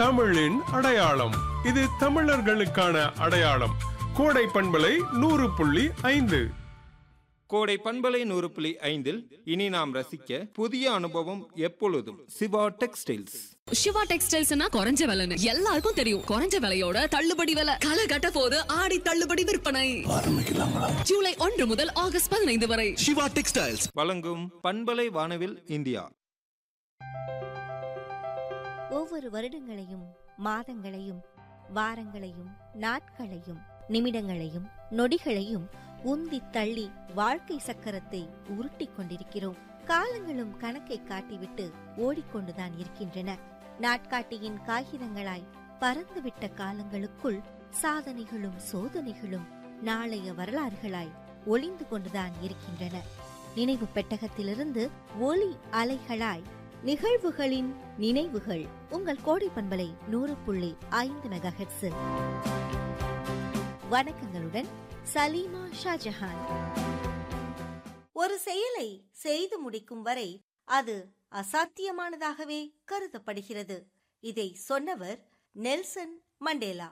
தமிழின் அடையாளம் இது தமிழர்களுக்கான அடையாளம் கோடை பண்பலை நூறு புள்ளி ஐந்து கோடை பண்பலை நூறு புள்ளி ஐந்தில் இனி நாம் ரசிக்க புதிய அனுபவம் எப்பொழுதும் சிவா டெக்ஸ்டைல்ஸ் சிவா டெக்ஸ்டைல்ஸ்னா குறைஞ்ச விலைன்னு எல்லாருக்கும் தெரியும் குறைஞ்ச விலையோட தள்ளுபடி விலை களை கட்ட போது ஆடி தள்ளுபடி விற்பனை ஜூலை ஒன்று முதல் ஆகஸ்ட் பதினைந்து வரை சிவா டெக்ஸ்டைல்ஸ் வழங்கும் பண்பலை வானவில் இந்தியா ஒவ்வொரு வருடங்களையும் மாதங்களையும் வாரங்களையும் நாட்களையும் நிமிடங்களையும் நொடிகளையும் உந்தி தள்ளி வாழ்க்கை சக்கரத்தை உருட்டிக் கொண்டிருக்கிறோம் காலங்களும் கணக்கை காட்டிவிட்டு ஓடிக்கொண்டுதான் இருக்கின்றன நாட்காட்டியின் காகிதங்களாய் பறந்துவிட்ட காலங்களுக்குள் சாதனைகளும் சோதனைகளும் நாளைய வரலாறுகளாய் ஒளிந்து கொண்டுதான் இருக்கின்றன நினைவு பெட்டகத்திலிருந்து ஒளி அலைகளாய் நிகழ்வுகளின் நினைவுகள் உங்கள் கோடை பண்பலை நூறு புள்ளி ஐந்து மெகா வணக்கங்களுடன் சலீமா ஷாஜஹான் ஒரு செயலை செய்து முடிக்கும் வரை அது அசாத்தியமானதாகவே கருதப்படுகிறது இதை சொன்னவர் நெல்சன் மண்டேலா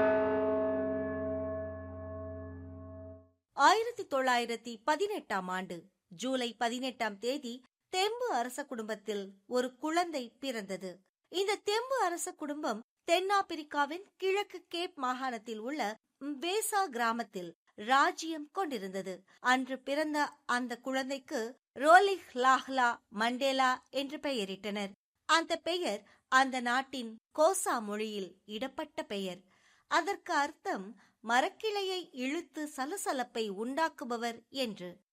ஆயிரத்தி தொள்ளாயிரத்தி பதினெட்டாம் ஆண்டு ஜூலை பதினெட்டாம் தேதி தெம்பு அரச குடும்பத்தில் ஒரு குழந்தை பிறந்தது இந்த தெம்பு அரச குடும்பம் தென்னாப்பிரிக்காவின் கிழக்கு கேப் மாகாணத்தில் உள்ள பேசா கிராமத்தில் ராஜ்யம் கொண்டிருந்தது அன்று பிறந்த அந்த குழந்தைக்கு ரோலிஹ் லாஹ்லா மண்டேலா என்று பெயரிட்டனர் அந்த பெயர் அந்த நாட்டின் கோசா மொழியில் இடப்பட்ட பெயர் அதற்கு அர்த்தம் மரக்கிளையை இழுத்து சலசலப்பை உண்டாக்குபவர் என்று